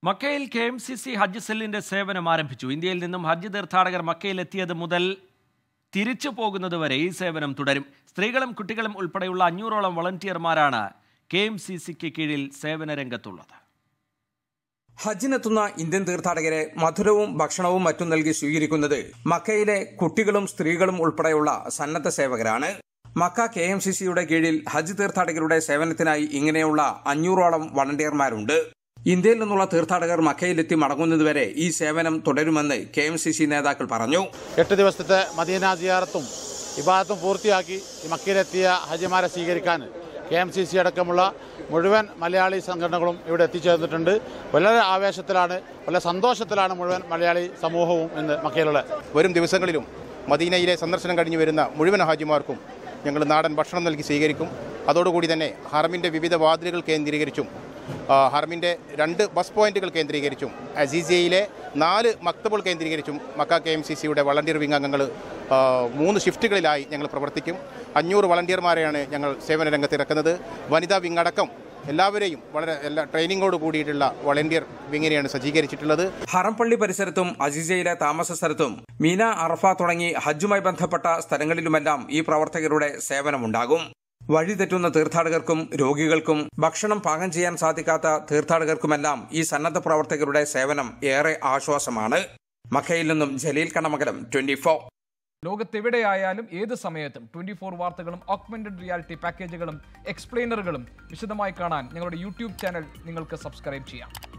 മക്കയിൽ K M C C ഹജ്ജ് സെല്ലിന്റെ സേവനം ആരംഭിച്ചു ഇന്ത്യയിൽ നിന്നും ഹജ്ജ് തീർത്ഥാടകർ മക്കയിൽ എത്തിയത് മുതൽ തിരിച്ചു പോകുന്നതുവരെ ഈ സേവനം തുടരും സ്ത്രീകളും കുട്ടികളും ഉൾപ്പെടെയുള്ള അഞ്ഞൂറോളം വളണ്ടിയർമാരാണ് കെ എം സി സിക്ക് കീഴിൽ സേവന രംഗത്തുള്ളത് ഹജ്ജിനെത്തുന്ന ഇന്ത്യൻ തീർത്ഥാടകരെ മധുരവും ഭക്ഷണവും മറ്റും നൽകി സ്വീകരിക്കുന്നത് മക്കയിലെ കുട്ടികളും സ്ത്രീകളും ഉൾപ്പെടെയുള്ള സന്നദ്ധ സേവകരാണ് മക്ക കെ എം സി സിയുടെ കീഴിൽ ഹജ്ജ് തീർത്ഥാടകരുടെ സേവനത്തിനായി ഇങ്ങനെയുള്ള അഞ്ഞൂറോളം വളണ്ടിയർമാരുണ്ട് ഇന്ത്യയിൽ നിന്നുള്ള തീർത്ഥാടകർ മക്കയിലെത്തി മടങ്ങുന്നതുവരെ ഈ സേവനം തുടരുമെന്ന് കെ എം സി സി നേതാക്കൾ പറഞ്ഞു എട്ട് ദിവസത്തെ മദീന സിയാറത്തും ഇബാദത്തും പൂർത്തിയാക്കി ഈ മക്കയിലെത്തിയ ഹജ്ജിമാരെ സ്വീകരിക്കാൻ കെ എം സി സി അടക്കമുള്ള മുഴുവൻ മലയാളി സംഘടനകളും ഇവിടെ എത്തിച്ചേർന്നിട്ടുണ്ട് വളരെ ആവേശത്തിലാണ് വളരെ സന്തോഷത്തിലാണ് മുഴുവൻ മലയാളി സമൂഹവും ഇന്ന് മക്കയിലുള്ളത് വരും ദിവസങ്ങളിലും മദീനയിലെ സന്ദർശനം കഴിഞ്ഞു വരുന്ന മുഴുവൻ ഹാജിമാർക്കും ഞങ്ങൾ നാടൻ ഭക്ഷണം നൽകി സ്വീകരിക്കും അതോടുകൂടി തന്നെ ഹറമിൻ്റെ വിവിധ വാതിലുകൾ കേന്ദ്രീകരിച്ചും ആ, ഹറമിൻ്റെ രണ്ട് ബസ് പോയിന്റുകൾ കേന്ദ്രീകരിച്ചും അസീസിയയിലെ നാല് മക്തബുകൾ കേന്ദ്രീകരിച്ചും മക്ക കെ എം സി സിയുടെ വളണ്ടിയർ വിംഗ് അംഗങ്ങൾ ആ, മൂന്ന് ഷിഫ്റ്റുകളിലായി ഞങ്ങൾ പ്രവർത്തിക്കും അഞ്ഞൂറ് വളണ്ടിയർമാരെയാണ് ഞങ്ങൾ സേവന രംഗത്ത് ഇറക്കുന്നത് വനിതാ വിംഗ് അടക്കം എല്ലാവരെയും വളരെ എല്ലാ ട്രെയിനിങ്ങോട് കൂടിയിട്ടുള്ള വളണ്ടിയർ വിങ്ങിനെയാണ് സജ്ജീകരിച്ചിട്ടുള്ളത് ഹറം പള്ളി പരിസരത്തും അസീസയിലെ താമസ സ്ഥലത്തും മീന അറഫ തുടങ്ങി ഹജ്ജുമായി ബന്ധപ്പെട്ട സ്ഥലങ്ങളിലുമെല്ലാം ഈ പ്രവർത്തകരുടെ സേവനമുണ്ടാകും വഴിതെറ്റുന്ന തീർത്ഥാടകർക്കും രോഗികൾക്കും ഭക്ഷണം പാകം ചെയ്യാൻ സാധിക്കാത്ത തീർത്ഥാടകർക്കുമെല്ലാം ഈ സന്നദ്ധ പ്രവർത്തകരുടെ സേവനം ഏറെ ആശ്വാസമാണ് മക്കയിൽ നിന്നും ജലീൽ കണമകലം ട്വന്റി ഫോർ ലോകത്തെവിടെയായാലും ഏത് സമയത്തും ട്വന്റി ഫോർ വാർത്തകളും ഓഗ്മെന്റഡ് റിയാലിറ്റി പാക്കേജുകളും എക്സ്പ്ലെയിനറുകളും വിശദമായി കാണാൻ ഞങ്ങളുടെ യൂട്യൂബ് ചാനൽ നിങ്ങൾക്ക് സബ്സ്ക്രൈബ് ചെയ്യാം